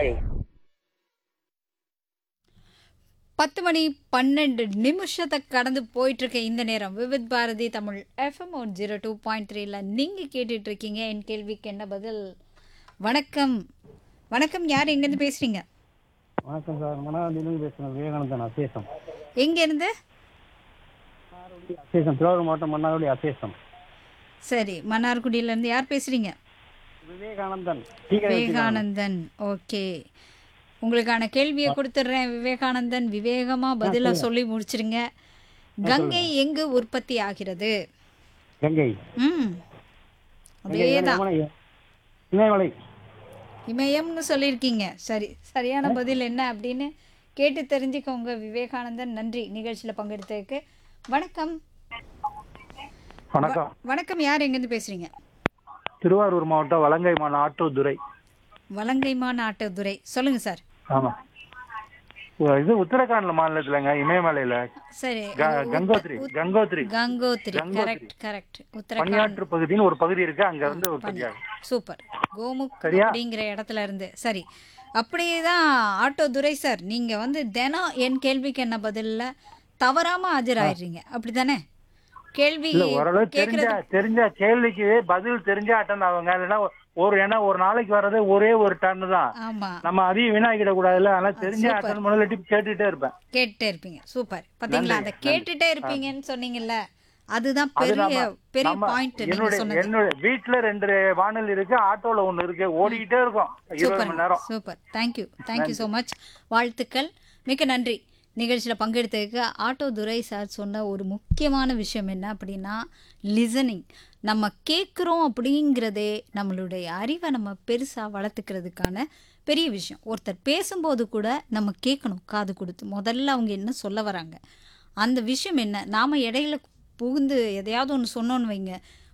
பாய் பத்து மணி பன்னெண்டு நிமிஷத்தை கடந்து போயிட்டு இருக்க இந்த நேரம் Vividh Bharati Tamil FM one zero two point த்ரீல நீங்கள் கேட்டுட்டு இருக்கீங்க என் கேள்விக்கு என்ன பதில் வணக்கம் வணக்கம் யார் எங்கேருந்து பேசுறீங்க வணக்கம் சார் மனாவதியிலிருந்து பேசுகிறேன் விவேகானந்தன் அசேசம் எங்கேருந்து அசேசம் திருவாரூர் மாவட்டம் மன்னார்குடி அசேசம் சரி மன்னார்குடியிலேருந்து யார் பேசுறீங்க விவேகானந்தன் டீ கடை விவேகானந்தன் ஓகே உங்களுக்கான கேள்வியை கொடுத்துட்றேன் விவேகானந்தன் விவேகமா பதில சொல்லி முடிச்சிருங்க கங்கை எங்கு உற்பத்தி ஆகிறது கங்கை ம் அதேதான் இமயமலை. இமயமலை இமயம்னு சொல்லியிருக்கீங்க சரி சரியான பதில் என்ன அப்படின்னு கேட்டு தெரிஞ்சுக்கோங்க விவேகானந்தன் நன்றி நிகழ்ச்சியில் பங்கெடுத்ததுக்கு வணக்கம் வணக்கம் வணக்கம் யார் எங்கேருந்து பேசுறீங்க திருவாரூர் மாவட்டம் வலங்கைமான் ஆட்டோதுறை வலங்கைமான் ஆட்டோதுரை சொல்லுங்க சார் ஆமா இது உத்தரகாண்ட் மாநிலத்துலங்க இமயமலையில சரி க- கங்கோத்ரி கங்கோத்ரி கங்கோத்ரி கங்கோத்ரி. கரெக்ட் கரெக்ட் உத்தரகாண்ட் பணியாற்று பகுதின்னு ஒரு பகுதி இருக்கு அங்க வந்து உற்பத்தி ஆகும் சூப்பர் கோமுக் சரியா? அப்படிங்கிற இடத்துல இருந்து சரி அப்படியே தான் ஆட்டோ துரை சார் நீங்க வந்து தினம் என் கேள்விக்கு என்ன பதில்ல தவறாம ஆஜராயிடுறீங்க அப்படிதானே கேள்வி இல்ல ஓரளவு தெரிஞ்ச கேட்கறது தெரிஞ்ச கேள்விக்கு பதில் தெரிஞ்ச அட்டன் ஆகுங்க இல்லைன்னா ஒரு ஏன்னா ஒரு நாளைக்கு வர்றது ஒரே ஒரு டன் தான் ஆமா நம்ம அதையும் வீணாக்கிட கூடாதுல்ல அதனால தெரிஞ்ச சூப்பர். அட்டன் முதல்ல டிப் கேட்டுட்டே இருப்பேன் கேட்டுட்டே இருப்பீங்க சூப்பர் பாத்தீங்களா நன்றி, அந்த நன்றி. கேட்டுட்டே இருப்பீங்கன்னு சொன்னீங்கல்ல அதுதான் அது பெரிய நம்ம- பெரிய நம்ம பாயிண்ட் நீங்க என்னுடைய சொன்னது என்னுடைய வீட்டுல ரெண்டு வானல் இருக்கு ஆட்டோல ஒண்ணு இருக்கு ஓடிக்கிட்டே இருக்கும் இருபது சூப்பர் மணி நேரம் super thank you thank you so much வாழ்த்துக்கள் மிக்க நன்றி நிகழ்ச்சியில் பங்கெடுத்ததுக்கு ஆட்டோ துரை சார் சொன்ன ஒரு முக்கியமான விஷயம் என்ன அப்படின்னா லிசனிங் நம்ம கேட்குறோம் அப்படிங்கிறதே நம்மளுடைய அறிவை நம்ம பெருசாக வளர்த்துக்கிறதுக்கான பெரிய விஷயம் ஒருத்தர் பேசும்போது கூட நம்ம கேட்கணும் காது கொடுத்து முதல்ல அவங்க என்ன சொல்ல வராங்க அந்த விஷயம் என்ன நாம் இடையில புகுந்து எதையாவது ஒன்று சொன்னோன்னு வைங்க